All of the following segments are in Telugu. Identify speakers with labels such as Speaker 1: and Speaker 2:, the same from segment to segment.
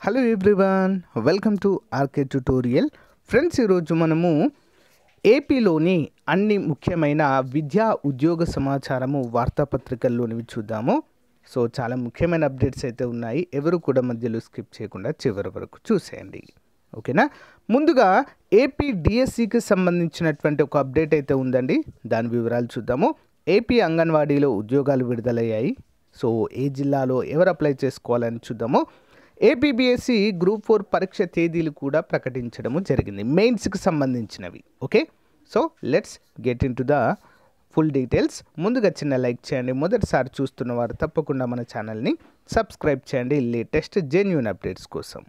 Speaker 1: hello everyone welcome to RK tutorial friends ఈరోజు మనము ఏపీలోని అన్ని ముఖ్యమైన విద్యా ఉద్యోగ సమాచారము వార్తాపత్రికల్లోనివి చూద్దాము సో చాలా ముఖ్యమైన అప్డేట్స్ అయితే ఉన్నాయి ఎవరు కూడా మధ్యలో స్కిప్ చేయకుండా చివరి వరకు చూసేయండి ఓకేనా ముందుగా ఏపీ డిఎస్సికి సంబంధించినటువంటి ఒక అప్డేట్ అయితే ఉందండి దాని వివరాలు చూద్దాము ఏపీ అంగన్వాడీలో ఉద్యోగాలు విడుదలయ్యాయి సో ఏ జిల్లాలో ఎవరు అప్లై చేసుకోవాలని చూద్దాము ఏపీబిఎస్సి గ్రూప్ ఫోర్ పరీక్ష తేదీలు కూడా ప్రకటించడము జరిగింది మెయిన్స్కి సంబంధించినవి okay so let's get into the full details ముందుగా చిన్న లైక్ చేయండి మొదటిసారి చూస్తున్న వారు తప్పకుండా మన ఛానల్ని సబ్స్క్రైబ్ చేయండి లేటెస్ట్ జెన్యున్ అప్డేట్స్ కోసం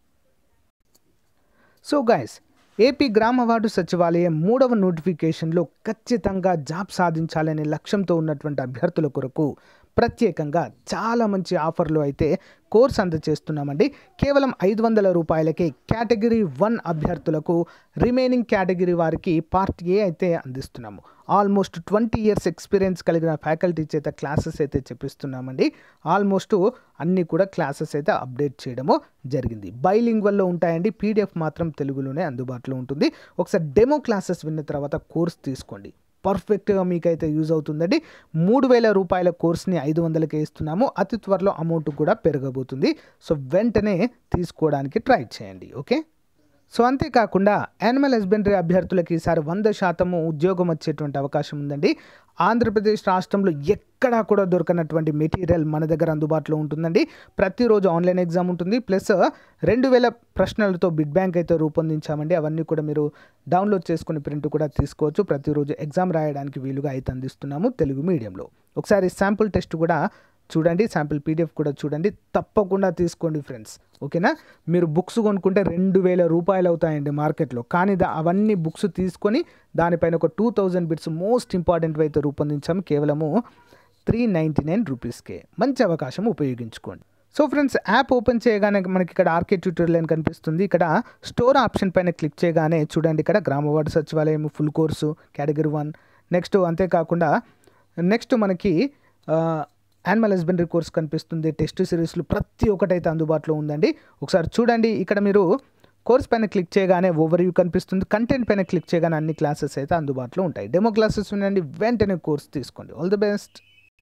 Speaker 1: సో గాయస్ ఏపీ గ్రామ వార్డు సచివాలయం మూడవ నోటిఫికేషన్లో ఖచ్చితంగా జాబ్ సాధించాలనే లక్ష్యంతో ఉన్నటువంటి అభ్యర్థుల కొరకు ప్రత్యేకంగా చాలా మంచి ఆఫర్లు అయితే కోర్స్ అందజేస్తున్నామండి కేవలం ఐదు వందల రూపాయలకే కేటగిరీ వన్ అభ్యర్థులకు రిమైనింగ్ కేటగిరీ వారికి పార్ట్ ఏ అయితే అందిస్తున్నాము ఆల్మోస్ట్ ట్వంటీ ఇయర్స్ ఎక్స్పీరియన్స్ కలిగిన ఫ్యాకల్టీ చేత క్లాసెస్ అయితే చెప్పిస్తున్నామండి ఆల్మోస్ట్ అన్నీ కూడా క్లాసెస్ అయితే అప్డేట్ చేయడము జరిగింది బైలింగ్వల్లో ఉంటాయండి పీడిఎఫ్ మాత్రం తెలుగులోనే అందుబాటులో ఉంటుంది ఒకసారి డెమో క్లాసెస్ విన్న తర్వాత కోర్స్ తీసుకోండి పర్ఫెక్ట్గా మీకైతే యూజ్ అవుతుందండి మూడు వేల రూపాయల కోర్స్ని ఐదు వందలకే ఇస్తున్నాము అతి త్వరలో అమౌంట్ కూడా పెరగబోతుంది సో వెంటనే తీసుకోవడానికి ట్రై చేయండి ఓకే సో అంతేకాకుండా యానిమల్ హస్బెండరీ అభ్యర్థులకి ఈసారి వంద శాతము ఉద్యోగం వచ్చేటువంటి అవకాశం ఉందండి ఆంధ్రప్రదేశ్ రాష్ట్రంలో ఎక్కడా కూడా దొరకనటువంటి మెటీరియల్ మన దగ్గర అందుబాటులో ఉంటుందండి ప్రతిరోజు ఆన్లైన్ ఎగ్జామ్ ఉంటుంది ప్లస్ రెండు వేల ప్రశ్నలతో బిడ్ బ్యాంక్ అయితే రూపొందించామండి అవన్నీ కూడా మీరు డౌన్లోడ్ చేసుకుని ప్రింట్ కూడా తీసుకోవచ్చు ప్రతిరోజు ఎగ్జామ్ రాయడానికి వీలుగా అయితే అందిస్తున్నాము తెలుగు మీడియంలో ఒకసారి శాంపుల్ టెస్ట్ కూడా చూడండి శాంపిల్ పీడిఎఫ్ కూడా చూడండి తప్పకుండా తీసుకోండి ఫ్రెండ్స్ ఓకేనా మీరు బుక్స్ కొనుక్కుంటే రెండు వేల రూపాయలు అవుతాయండి మార్కెట్లో కానీ దా అవన్నీ బుక్స్ తీసుకొని దానిపైన ఒక two thousand bits most important అయితే రూపొందించాము కేవలము త్రీ నైంటీ నైన్ రూపీస్కే మంచి అవకాశం ఉపయోగించుకోండి సో ఫ్రెండ్స్ యాప్ ఓపెన్ చేయగానే మనకి ఇక్కడ ఆర్కే ట్యూటోరియల్ అని కనిపిస్తుంది ఇక్కడ స్టోర్ ఆప్షన్ పైన క్లిక్ చేయగానే చూడండి ఇక్కడ గ్రామవార్డు సచివాలయం full course category one next అంతేకాకుండా నెక్స్ట్ మనకి యానిమల్ హస్బెండరీ కోర్స్ కనిపిస్తుంది టెస్ట్ సిరీస్లు ప్రతి ఒక్కటైతే అందుబాటులో ఉందండి ఒకసారి చూడండి ఇక్కడ మీరు కోర్స్ పైన క్లిక్ చేయగానే ఓవర్ వ్యూ కనిపిస్తుంది కంటెంట్ పైన క్లిక్ చేయగానే అన్ని క్లాసెస్ అయితే అందుబాటులో ఉంటాయి డెమో క్లాసెస్ ఉండండి వెంటనే కోర్స్ తీసుకోండి all the best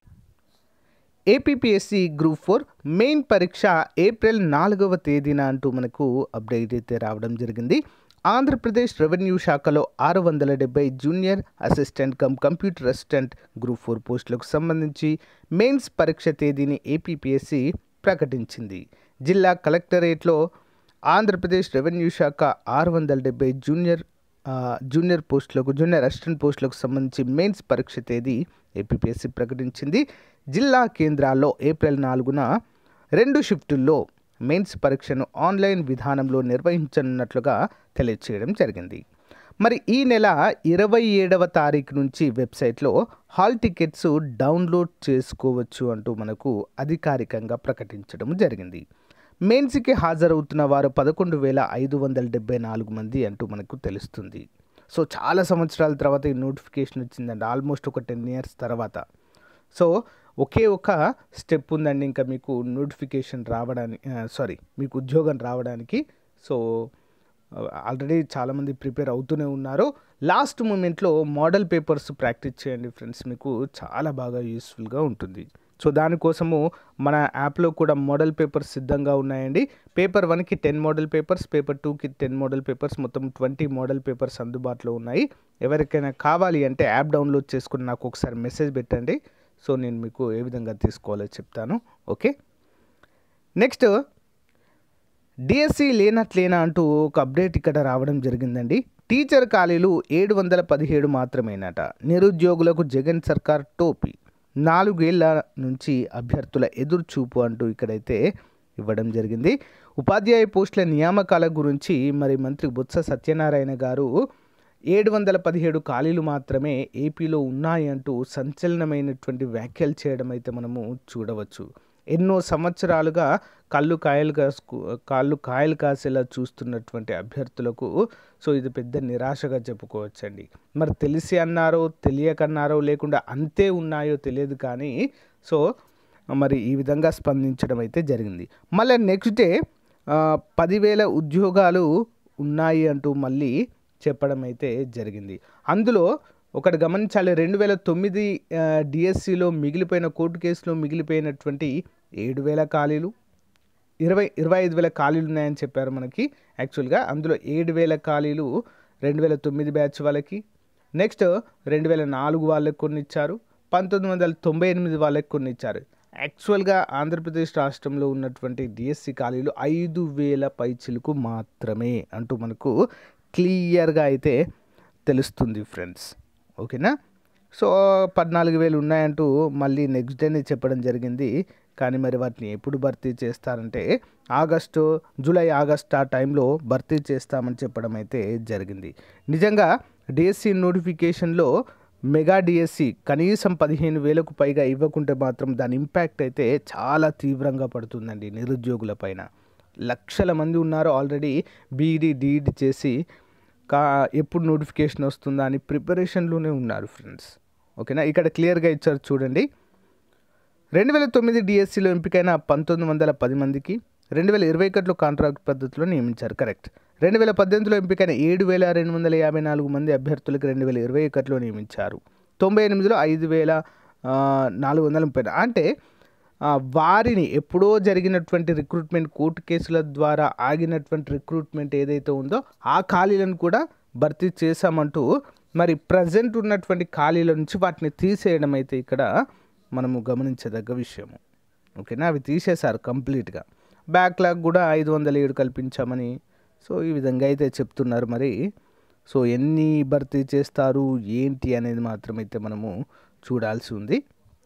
Speaker 1: APPSC group four main పరీక్ష ఏప్రిల్ నాలుగవ తేదీన అంటూ మనకు అప్డేట్ అయితే రావడం జరిగింది ఆంధ్రప్రదేశ్ రెవెన్యూ శాఖలో ఆరు వందల డెబ్బై junior assistant cum computer assistant group four పోస్టులకు సంబంధించి మెయిన్స్ పరీక్ష తేదీని ఏపీపీఎస్సి ప్రకటించింది జిల్లా కలెక్టరేట్లో ఆంధ్రప్రదేశ్ రెవెన్యూ శాఖ ఆరు వందల డెబ్బై జూనియర్ జూనియర్ పోస్టులకు జూనియర్ అసిస్టెంట్ పోస్టులకు సంబంధించి మెయిన్స్ పరీక్ష తేదీ ఏపీపీఎస్సీ ప్రకటించింది జిల్లా కేంద్రాల్లో ఏప్రిల్ నాలుగున రెండు షిఫ్టుల్లో మెయిన్స్ పరీక్షను ఆన్లైన్ విధానంలో నిర్వహించనున్నట్లుగా తెలియచేయడం జరిగింది మరి ఈ నెల ఇరవై ఏడవ తారీఖు నుంచి వెబ్సైట్లో హాల్ టికెట్స్ డౌన్లోడ్ చేసుకోవచ్చు అంటూ మనకు అధికారికంగా ప్రకటించడం జరిగింది మెయిన్స్కి హాజరవుతున్న వారు పదకొండు వేల ఐదు వందల డెబ్బై నాలుగు మంది అంటూ మనకు తెలుస్తుంది సో చాలా సంవత్సరాల తర్వాత ఈ నోటిఫికేషన్ వచ్చిందండి ఆల్మోస్ట్ ఒక టెన్ ఇయర్స్ తర్వాత సో ఒకే ఒక స్టెప్ ఉందండి ఇంకా మీకు నోటిఫికేషన్ రావడానికి సారీ మీకు ఉద్యోగం రావడానికి సో ఆల్రెడీ చాలామంది ప్రిపేర్ అవుతూనే ఉన్నారు లాస్ట్ మూమెంట్లో మోడల్ పేపర్స్ ప్రాక్టీస్ చేయండి ఫ్రెండ్స్ మీకు చాలా బాగా యూస్ఫుల్గా ఉంటుంది సో దానికోసము మన యాప్లో కూడా మోడల్ పేపర్స్ సిద్ధంగా ఉన్నాయండి పేపర్ వన్కి టెన్ మోడల్ పేపర్స్ పేపర్ టూకి టెన్ మోడల్ పేపర్స్ మొత్తం ట్వంటీ మోడల్ పేపర్స్ అందుబాటులో ఉన్నాయి ఎవరికైనా కావాలి అంటే యాప్ డౌన్లోడ్ చేసుకుని నాకు ఒకసారి మెసేజ్ పెట్టండి సో నేను మీకు ఏ విధంగా తీసుకోవాలో చెప్తాను ఓకే నెక్స్ట్ డిఎస్సి లేనట్లేనా అంటూ ఒక అప్డేట్ ఇక్కడ రావడం జరిగిందండి టీచర్ ఖాళీలు ఏడు వందల పదిహేడు మాత్రమేనట నిరుద్యోగులకు జగన్ సర్కార్ టోపీ నాలుగేళ్ల నుంచి అభ్యర్థుల ఎదురు చూపు అంటూ ఇక్కడైతే ఇవ్వడం జరిగింది ఉపాధ్యాయ పోస్టుల నియామకాల గురించి మరి మంత్రి బొత్స సత్యనారాయణ గారు ఏడు వందల పదిహేడు ఖాళీలు మాత్రమే ఏపీలో ఉన్నాయి అంటూ సంచలనమైనటువంటి వ్యాఖ్యలు చేయడం అయితే మనము చూడవచ్చు ఎన్నో సంవత్సరాలుగా కళ్ళు కాయలు కాసుకు కాళ్ళు కాయలు కాసేలా చూస్తున్నటువంటి అభ్యర్థులకు సో ఇది పెద్ద నిరాశగా చెప్పుకోవచ్చండి మరి తెలిసి అన్నారో తెలియకన్నారో లేకుండా అంతే ఉన్నాయో తెలియదు కానీ సో మరి ఈ విధంగా స్పందించడం అయితే జరిగింది మళ్ళీ నెక్స్ట్ డే ఆ, పదివేల ఉద్యోగాలు ఉన్నాయి అంటూ మళ్ళీ చెప్పడం అయితే జరిగింది అందులో ఒకటి గమనించాలి రెండు వేల తొమ్మిది డిఎస్సిలో మిగిలిపోయిన కోర్టు కేసులో మిగిలిపోయినటువంటి ఏడు వేల ఖాళీలు ఇరవై ఇరవై ఐదు వేల ఖాళీలు ఉన్నాయని చెప్పారు మనకి యాక్చువల్గా అందులో ఏడు వేల ఖాళీలు రెండు వేల తొమ్మిది బ్యాచ్ వాళ్ళకి నెక్స్ట్ రెండు వేల నాలుగు వాళ్ళకి కొన్ని ఇచ్చారు పంతొమ్మిది వందల తొంభై ఎనిమిది వాళ్ళకి కొన్ని ఇచ్చారు యాక్చువల్గా ఆంధ్రప్రదేశ్ రాష్ట్రంలో ఉన్నటువంటి డిఎస్సి ఖాళీలు ఐదు వేల పైచిలకు మాత్రమే అంటూ మనకు క్లియర్గా అయితే తెలుస్తుంది ఫ్రెండ్స్ ఓకేనా సో పద్నాలుగు వేలు ఉన్నాయంటూ మళ్ళీ నెక్స్ట్ డేనే చెప్పడం జరిగింది కానీ మరి వాటిని ఎప్పుడు భర్తీ చేస్తారంటే ఆగస్టు జూలై ఆగస్ట్ ఆ టైంలో భర్తీ చేస్తామని చెప్పడం అయితే జరిగింది నిజంగా డిఎస్సి నోటిఫికేషన్లో మెగా డిఎస్సి కనీసం పదిహేను వేలకు పైగా ఇవ్వకుంటే మాత్రం దాని ఇంపాక్ట్ అయితే చాలా తీవ్రంగా పడుతుందండి నిరుద్యోగుల పైన లక్షల మంది ఉన్నారు ఆల్రెడీ బీఈడి డీఈడి చేసి కా ఎప్పుడు నోటిఫికేషన్ వస్తుందా అని ప్రిపరేషన్లోనే ఉన్నారు ఫ్రెండ్స్ ఓకేనా ఇక్కడ క్లియర్గా ఇచ్చారు చూడండి రెండు వేల తొమ్మిది డిఎస్సిలో ఎంపికైన పంతొమ్మిది వందల పది మందికి రెండు వేల ఇరవై ఒకటిలో కాంట్రాక్ట్ పద్ధతిలో నియమించారు కరెక్ట్ రెండు వేల పద్దెనిమిదిలో ఎంపికైన ఏడు వేల రెండు వందల యాభై నాలుగు మంది అభ్యర్థులకు రెండు వేల ఇరవై ఒకటిలో నియమించారు తొంభై ఎనిమిదిలో ఐదు వేల ఆ, నాలుగు వందల ముప్పై అంటే ఆ, వారిని ఎప్పుడో జరిగినటువంటి రిక్రూట్మెంట్ కోర్టు కేసుల ద్వారా ఆగినటువంటి రిక్రూట్మెంట్ ఏదైతే ఉందో ఆ ఖాళీలను కూడా భర్తీ చేశామంటూ మరి ప్రజెంట్ ఉన్నటువంటి ఖాళీల నుంచి వాటిని తీసేయడం అయితే ఇక్కడ మనము గమనించదగ్గ విషయము ఓకేనా అవి తీసేశారు కంప్లీట్గా బ్యాక్లాగ్ కూడా ఐదు వందల ఏడు కల్పించామని సో ఈ విధంగా అయితే చెప్తున్నారు మరి సో ఎన్ని భర్తీ చేస్తారు ఏంటి అనేది మాత్రమైతే మనము చూడాల్సి ఉంది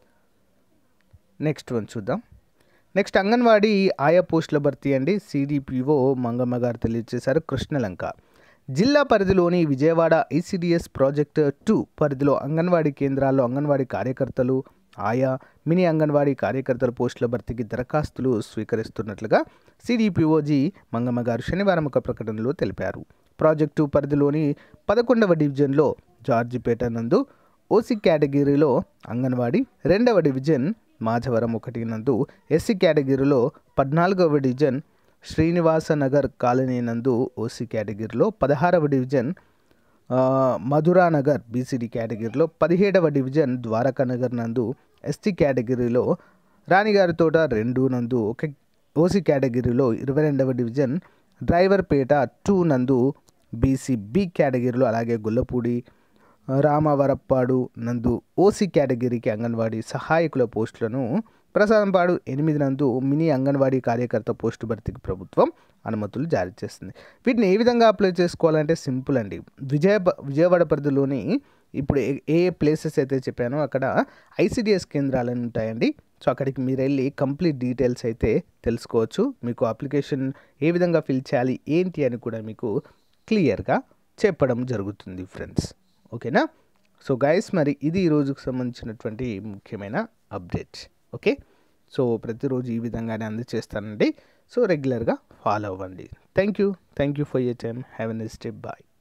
Speaker 1: నెక్స్ట్ వన్ చూద్దాం నెక్స్ట్ అంగన్వాడీ ఆయా పోస్టుల భర్తీ అండి సిడిపిఓ మంగమ్మ గారు తెలియజేశారు కృష్ణలంక జిల్లా పరిధిలోని విజయవాడ ఐసిడిఎస్ ప్రాజెక్ట్ టూ పరిధిలో అంగన్వాడీ కేంద్రాల్లో అంగన్వాడీ కార్యకర్తలు ఆయా మినీ అంగన్వాడీ కార్యకర్తల పోస్టుల భర్తీకి దరఖాస్తులు స్వీకరిస్తున్నట్లుగా సిడిపిఓజీ మంగమ్మ గారు శనివారం ఒక ప్రకటనలో తెలిపారు ప్రాజెక్టు పరిధిలోని పదకొండవ డివిజన్లో జార్జిపేట నందు ఓసీ కేటగిరీలో అంగన్వాడీ రెండవ డివిజన్ మాధవరం ఒకటి నందు ఎస్సీ కేటగిరీలో పద్నాలుగవ డివిజన్ శ్రీనివాస నగర్ కాలనీ నందు ఓసీ కేటగిరీలో పదహారవ డివిజన్ ఆ, మధురానగర్ బీసీడీ కేటగిరీలో పదిహేడవ డివిజన్ ద్వారకా నగర్ నందు ఎస్టీ కేటగిరీలో రాణిగారి తోట రెండు నందు ఒక ఓసీ కేటగిరీలో ఇరవై రెండవ డివిజన్ డ్రైవర్ పేట టూ నందు బీసీ బి కేటగిరీలో అలాగే గొల్లపూడి రామవరప్పాడు నందు ఓసీ కేటగిరీకి అంగన్వాడీ సహాయకుల పోస్టులను ప్రసాదంపాడు ఎనిమిది నందు మినీ అంగన్వాడీ కార్యకర్త పోస్టు భర్తీకి ప్రభుత్వం అనుమతులు జారీ చేస్తుంది వీటిని ఏ విధంగా అప్లై చేసుకోవాలంటే సింపుల్ అండి విజయ విజయవాడ పరిధిలోని ఇప్పుడు ఏ ఏ ప్లేసెస్ అయితే చెప్పానో అక్కడ ఐసిడిఎస్ కేంద్రాలు ఉంటాయండి సో అక్కడికి మీరు వెళ్ళి కంప్లీట్ డీటెయిల్స్ అయితే తెలుసుకోవచ్చు మీకు అప్లికేషన్ ఏ విధంగా ఫిల్ చేయాలి ఏంటి అని కూడా మీకు క్లియర్గా చెప్పడం జరుగుతుంది ఫ్రెండ్స్ ఓకేనా సో గైస్ మరి ఇది ఈ రోజుకు సంబంధించినటువంటి ముఖ్యమైన అప్డేట్ ఓకే సో ప్రతిరోజు ఈ విధంగానే అందజేస్తానండి సో రెగ్యులర్గా ఫాలో అవ్వండి thank you thank you for your time have a nice day bye